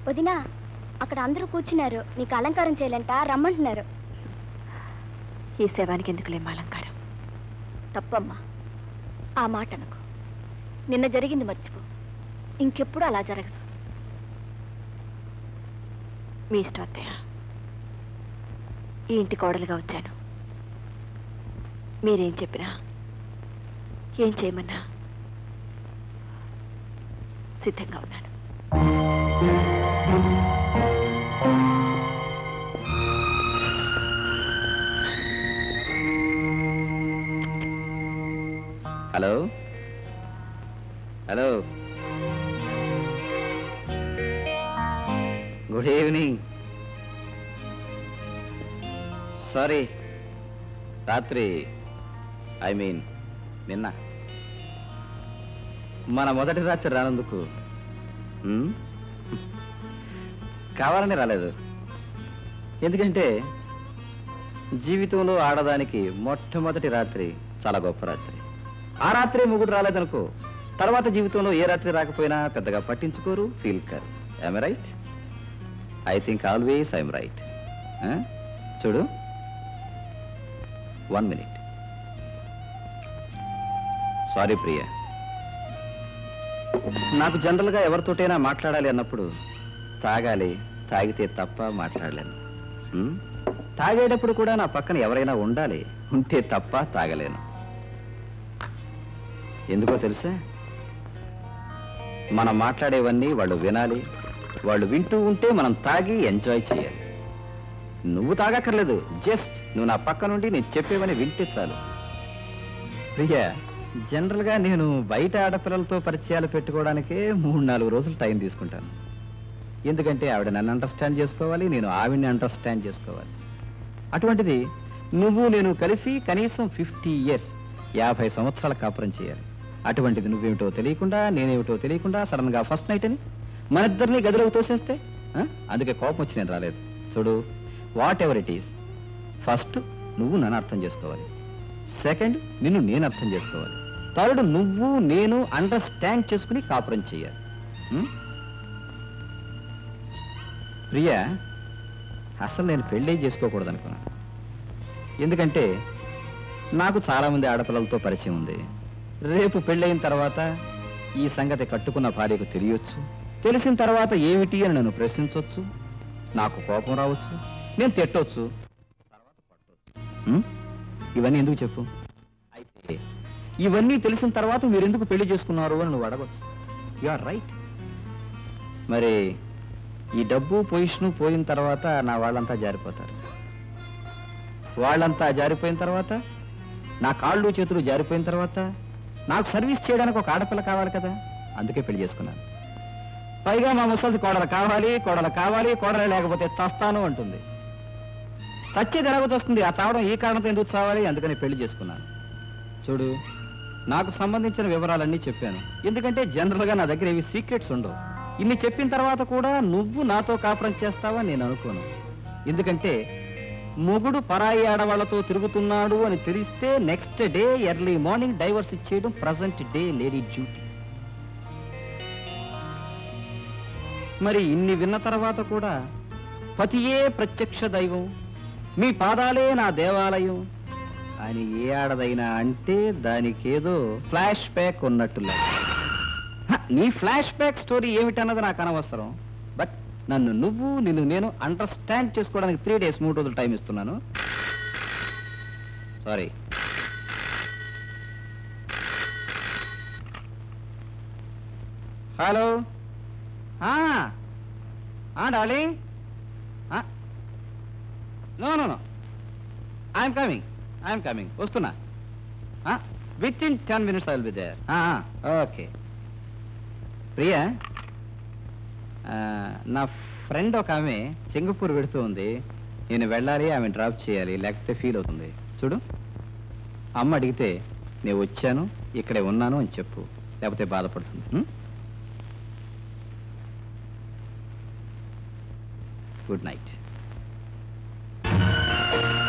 వదినా అక్కడ అందరూ కూర్చున్నారు నీకు అలంకారం చేయాలంట రమ్మంటున్నారు ఈ శవానికి ఎందుకులేం అలంకారం తప్పమ్మా ఆ మాట అనకు నిన్న జరిగింది మర్చిపో ఇంకెప్పుడు అలా జరగదు మీ ఇష్టం అత్తయ్య ఈ ఇంటి కోడలుగా వచ్చాను మీరేం చెప్పినా ఏం చేయమన్నా సిద్ధంగా ఉన్నాను hello hello good evening sorry రాత్రి ఐ మీన్ నిన్న మన మొదటి రాత్రి రానందుకు ఉమ్, కావాలని రాలేదు ఎందుకంటే జీవితంలో ఆడదానికి మొట్టమొదటి రాత్రి చాలా గొప్ప రాత్రి ఆ రాత్రి ముగ్గురు రాలేదనుకో తర్వాత జీవితంలో ఏ రాత్రి రాకపోయినా పెద్దగా పట్టించుకోరు ఫీల్ కారు I'm right I think always I'm right చూడు వన్ మినిట్ సారీ ప్రియా నాకు జనరల్గా ఎవరితోటైనా మాట్లాడాలి అన్నప్పుడు తాగాలి తాగితే తప్ప మాట్లాడలేను ఉమ్? తాగేటప్పుడు కూడా నా పక్కన ఎవరైనా ఉండాలి ఉంటే తప్ప తాగలేను ఎందుకో తెలుసా మనం మాట్లాడేవన్నీ వాళ్ళు వినాలి వాళ్ళు వింటూ ఉంటే మనం తాగి ఎంజాయ్ చేయాలి నువ్వు తాగక్కర్లేదు జస్ట్ నువ్వు నా పక్క నుండి నేను చెప్పేవని వింటే చాలు ప్రియా జనరల్గా నేను బయట ఆడపిల్లలతో పరిచయాలు పెట్టుకోవడానికే మూడు నాలుగు రోజులు టైం తీసుకుంటాను ఎందుకంటే ఆవిడ నన్ను అండర్స్టాండ్ చేసుకోవాలి నేను ఆవిడని అండర్స్టాండ్ చేసుకోవాలి అటువంటిది నువ్వు నేను కలిసి కనీసం ఫిఫ్టీ ఇయర్స్ యాభై సంవత్సరాల కాపురం చేయాలి అటువంటిది నువ్వేమిటో తెలియకుండా నేనేమిటో తెలియకుండా సడన్ గా ఫస్ట్ నైట్ అని మన ఇద్దరిని గదిలోకి తోసేస్తే ఆ? అందుకే కోపం వచ్చి నేను రాలేదు చూడు whatever it is first నువ్వు నన్ను అర్థం చేసుకోవాలి సెకండ్ నిన్ను నేను అర్థం చేసుకోవాలి థర్డ్ నువ్వు నేను అండర్స్టాండ్ చేసుకుని కాపురం చేయాలి ఉం? ప్రియా అసలు నేను పెళ్ళే చేసుకోకూడదు అనుకున్నాను ఎందుకంటే నాకు చాలా మంది ఆడపిల్లలతో పరిచయం ఉంది రేపు పెళ్ళయిన తర్వాత ఈ సంగతి కట్టుకున్న భార్యకు తెలియొచ్చు తెలిసిన తర్వాత ఏమిటి అని నన్ను ప్రశ్నించవచ్చు నాకు కోపం రావచ్చు నేను తిట్టొచ్చు తర్వాత పట్టొచ్చు ఉం? ఇవన్నీ ఎందుకు చెప్పు అయితే ఇవన్నీ తెలిసిన తర్వాత మీరు ఎందుకు పెళ్లి చేసుకున్నారు అని నువ్వు అడగచ్చు యు ఆర్ రైట్ మరి ఈ డబ్బు పొజిషను పోయిన తర్వాత నా వాళ్ళంతా జారిపోతారు వాళ్ళంతా జారిపోయిన తర్వాత నా కాళ్ళు చేతులు జారిపోయిన తర్వాత నాకు సర్వీస్ చేయడానికి ఒక ఆడపిల్ల కావాలి కదా అందుకే పెళ్లి చేసుకున్నాను పైగా మా ముసలిది కోడలు కావాలి కోడలు కావాలి కోడలు లేకపోతే చస్తాను అంటుంది చచ్చేది ఎలాగొస్తుంది ఆ చావడం ఈ కారణంతో ఎందుకు చావాలి అందుకని పెళ్లి చేసుకున్నాను చూడు నాకు సంబంధించిన వివరాలన్నీ చెప్పాను ఎందుకంటే జనరల్గా నా దగ్గర ఏవి సీక్రెట్స్ ఉండవు ఇన్ని చెప్పిన తర్వాత కూడా నువ్వు నాతో కాపురం చేస్తావా నేను అనుకోను ఎందుకంటే మొగుడు పరాయి ఆడవాళ్లతో తిరుగుతున్నాడు అని తెలిస్తే next day early morning divorce ఇచ్చేయడం ప్రజెంట్ డే లేడీ డ్యూటీ మరి ఇన్ని విన్న తర్వాత కూడా పతియే ప్రత్యక్ష దైవం మీ పాదాలే నా దేవాలయం అని ఏ ఆడదైనా అంటే దానికేదో ఫ్లాష్ బ్యాక్ ఉన్నట్టులే హ, నీ ఫ్లాష్ బ్యాక్ స్టోరీ ఏమిటన్నది నాకు అనవసరం బట్ నన్ను నువ్వు నిన్ను నేను అండర్స్టాండ్ చేసుకోవడానికి త్రీ డేస్ మూడు రోజులు టైం ఇస్తున్నాను sorry hello darling no no no I'm coming I'm coming వస్తున్నా within ten minutes I will be there okay Priya ఆ, నా ఫ్రెండ్ ఒక ఆమె సింగపూర్ పెడుతూ ఉంది నేను వెళ్ళాలి ఆమె డ్రాప్ చేయాలి లేకపోతే ఫీల్ అవుతుంది చూడు అమ్మ అడిగితే నేను వచ్చాను ఇక్కడే ఉన్నాను అని చెప్పు లేకపోతే బాధపడుతుంది గుడ్ నైట్